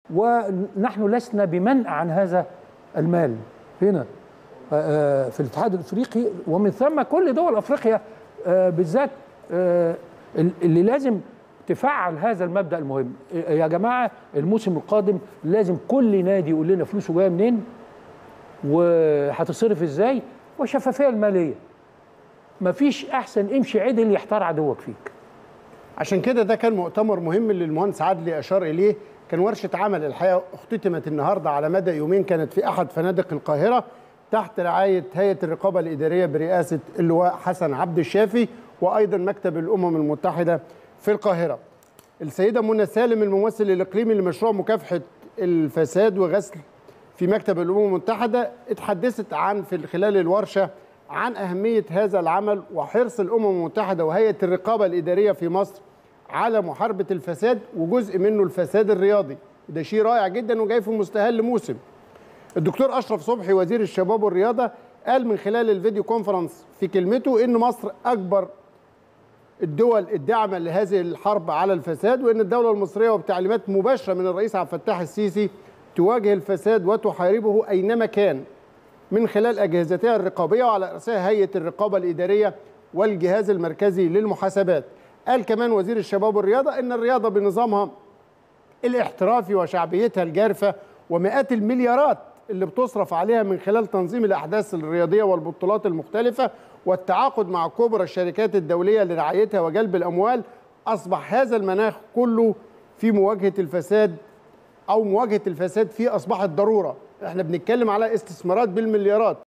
ونحن لسنا بمنع عن هذا المال هنا آه، في الاتحاد الافريقي ومن ثم كل دول افريقيا آه، بالذات آه، اللي لازم تفعل هذا المبدا المهم يا جماعه الموسم القادم لازم كل نادي يقول لنا فلوسه جايه منين وهتصرف ازاي والشفافيه الماليه مفيش احسن امشي عدل يحتار عدوك فيك عشان كده ده كان مؤتمر مهم اللي المهندس عدلي اشار اليه كان ورشه عمل الحقيقه اختتمت النهارده على مدى يومين كانت في احد فنادق القاهره تحت رعايه هيئه الرقابه الاداريه برئاسه اللواء حسن عبد الشافي وايضا مكتب الامم المتحده في القاهره. السيده منى سالم الممثل الاقليمي لمشروع مكافحه الفساد وغسل في مكتب الامم المتحده اتحدثت عن في خلال الورشه عن اهميه هذا العمل وحرص الامم المتحده وهيئه الرقابه الاداريه في مصر على محاربه الفساد وجزء منه الفساد الرياضي ده شيء رائع جدا وجاي في مستهل موسم الدكتور اشرف صبحي وزير الشباب والرياضه قال من خلال الفيديو كونفرنس في كلمته ان مصر اكبر الدول الداعمه لهذه الحرب على الفساد وان الدوله المصريه وبتعليمات مباشره من الرئيس عبد الفتاح السيسي تواجه الفساد وتحاربه اينما كان من خلال اجهزتها الرقابيه وعلى راسها هيئه الرقابه الاداريه والجهاز المركزي للمحاسبات. قال كمان وزير الشباب والرياضه ان الرياضه بنظامها الاحترافي وشعبيتها الجارفه ومئات المليارات اللي بتصرف عليها من خلال تنظيم الاحداث الرياضيه والبطولات المختلفه والتعاقد مع كبرى الشركات الدوليه لرعايتها وجلب الاموال اصبح هذا المناخ كله في مواجهه الفساد او مواجهه الفساد فيه اصبحت ضروره احنا بنتكلم على استثمارات بالمليارات